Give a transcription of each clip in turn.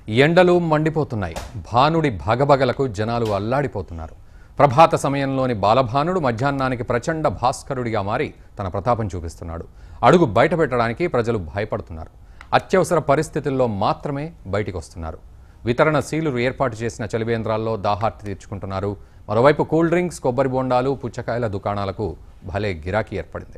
ఎండలు మండిపోతున్నాయి భానుడి భగభగలకు జనాలు అల్లాడిపోతున్నారు ప్రభాత సమయంలోని బాలభానుడు మధ్యాహ్నానికి ప్రచండ భాస్కరుడిగా మారి తన ప్రతాపం చూపిస్తున్నాడు అడుగు బయట పెట్టడానికి ప్రజలు భయపడుతున్నారు అత్యవసర పరిస్థితుల్లో మాత్రమే బయటికి వస్తున్నారు వితరణ సీలులు ఏర్పాటు చేసిన చలివేంద్రాల్లో దాహార్తి తీర్చుకుంటున్నారు మరోవైపు కూల్ డ్రింక్స్ కొబ్బరి బొండాలు పుచ్చకాయల దుకాణాలకు భలే గిరాకీ ఏర్పడింది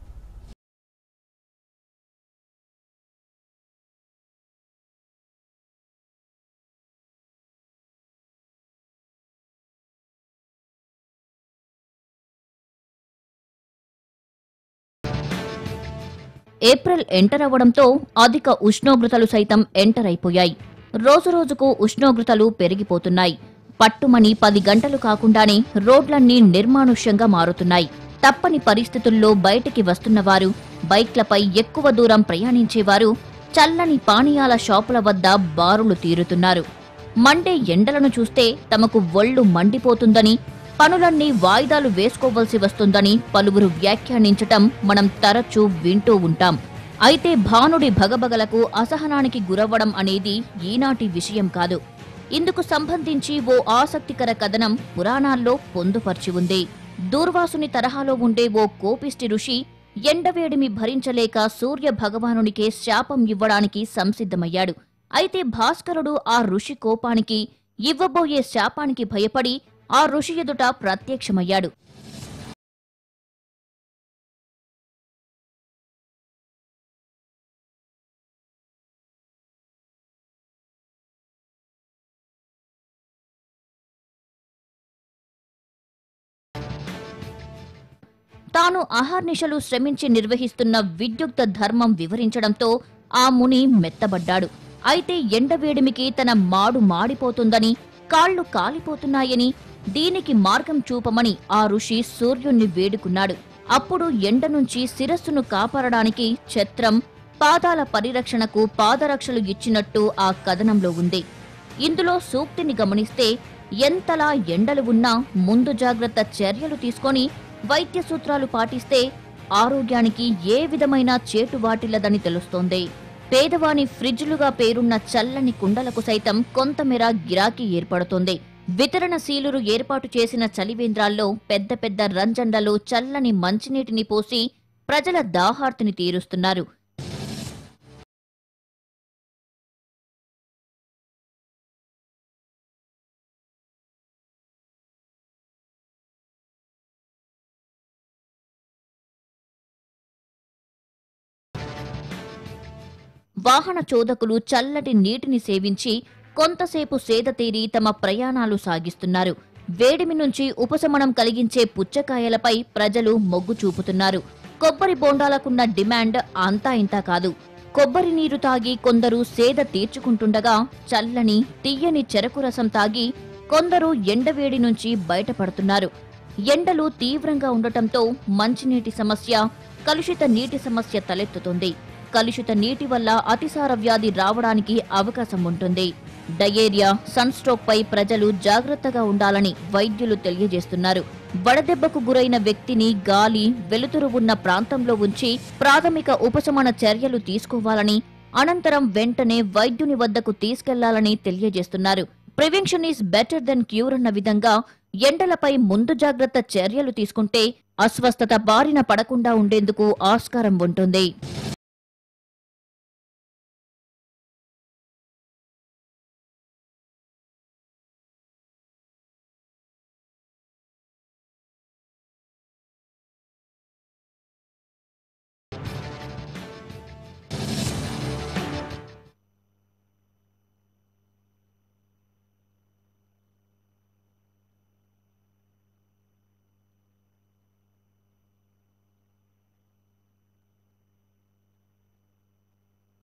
ఏప్రిల్ ఎంటర్ అవ్వడంతో అధిక ఉష్ణోగ్రతలు సైతం ఎంటర్ అయిపోయాయి రోజురోజుకు ఉష్ణోగ్రతలు పెరిగిపోతున్నాయి పట్టుమని పది గంటలు కాకుండానే రోడ్లన్నీ నిర్మానుష్యంగా మారుతున్నాయి తప్పని పరిస్థితుల్లో బయటికి వస్తున్నవారు బైక్లపై ఎక్కువ దూరం ప్రయాణించేవారు చల్లని పానీయాల షాపుల వద్ద బారులు తీరుతున్నారు మండే ఎండలను చూస్తే తమకు ఒళ్ళు మండిపోతుందని పనులన్నీ వాయిదాలు వేసుకోవలసి వస్తుందని పలువురు వ్యాఖ్యానించటం మనం తరచూ వింటూ ఉంటాం అయితే భానుడి భగభగలకు అసహనానికి గురవ్వడం అనేది ఈనాటి విషయం కాదు ఇందుకు సంబంధించి ఓ ఆసక్తికర కథనం పురాణాల్లో పొందుపర్చి ఉంది దూర్వాసుని తరహాలో ఉండే ఓ కోపిష్టి ఋషి ఎండవేడిమి భరించలేక సూర్య భగవానునికే శాపం ఇవ్వడానికి సంసిద్ధమయ్యాడు అయితే భాస్కరుడు ఆ ఋషి కోపానికి ఇవ్వబోయే శాపానికి భయపడి ఆ ఋషి ఎదుట ప్రత్యక్షమయ్యాడు తాను అహర్నిశలు శ్రమించి నిర్వహిస్తున్న విద్యుక్త ధర్మం వివరించడంతో ఆ ముని మెత్తబడ్డాడు అయితే ఎండవేడిమికి తన మాడు మాడిపోతుందని కాళ్లు కాలిపోతున్నాయని దీనికి మార్గం చూపమని ఆ ఋషి సూర్యుణ్ణి వేడుకున్నాడు అప్పుడు ఎండ నుంచి శిరస్సును కాపాడడానికి ఛత్రం పాదాల పరిరక్షణకు పాదరక్షలు ఇచ్చినట్టు ఆ కథనంలో ఉంది ఇందులో సూక్తిని గమనిస్తే ఎంతలా ఎండలు ఉన్నా ముందు జాగ్రత్త చర్యలు తీసుకొని వైద్య సూత్రాలు పాటిస్తే ఆరోగ్యానికి ఏ విధమైన చేటు వాటిల్లదని తెలుస్తోంది పేదవాని ఫ్రిడ్జ్లుగా పేరున్న చల్లని కుండలకు సైతం కొంతమేర గిరాకీ ఏర్పడుతోంది వితరణ సీలురు ఏర్పాటు చేసిన చలివేంద్రాల్లో పెద్ద పెద్ద రంజండలు చల్లని మంచినీటిని పోసి ప్రజల దాహార్తిని తీరుస్తున్నారు వాహన చోదకులు చల్లటి నీటిని సేవించి కొంతసేపు సేద తీరి తమ ప్రయాణాలు సాగిస్తున్నారు వేడిమి నుంచి ఉపశమనం కలిగించే పుచ్చకాయలపై ప్రజలు మొగ్గు చూపుతున్నారు కొబ్బరి బోండాలకున్న డిమాండ్ అంతా ఇంతా కాదు కొబ్బరి నీరు తాగి కొందరు సేద తీర్చుకుంటుండగా చల్లని తీయని చెరకు రసం తాగి కొందరు ఎండవేడి నుంచి బయటపడుతున్నారు ఎండలు తీవ్రంగా ఉండటంతో మంచినీటి సమస్య కలుషిత నీటి సమస్య తలెత్తుతుంది కలుషిత నీటి వల్ల అతిసార వ్యాధి రావడానికి అవకాశం ఉంటుంది డయేరియా సన్ స్ట్రోక్ పై ప్రజలు జాగ్రత్తగా ఉండాలని వైద్యులు తెలియజేస్తున్నారు వడదెబ్బకు గురైన వ్యక్తిని గాలి వెలుతురు ఉన్న ప్రాంతంలో ఉంచి ప్రాథమిక ఉపశమన చర్యలు తీసుకోవాలని అనంతరం వెంటనే వైద్యుని వద్దకు తీసుకెళ్లాలని తెలియజేస్తున్నారు prevention is better then cure అన్న విధంగా ఎండలపై ముందు జాగ్రత్త చర్యలు తీసుకుంటే అస్వస్థత బారిన పడకుండా ఉండేందుకు ఆస్కారం ఉంటుంది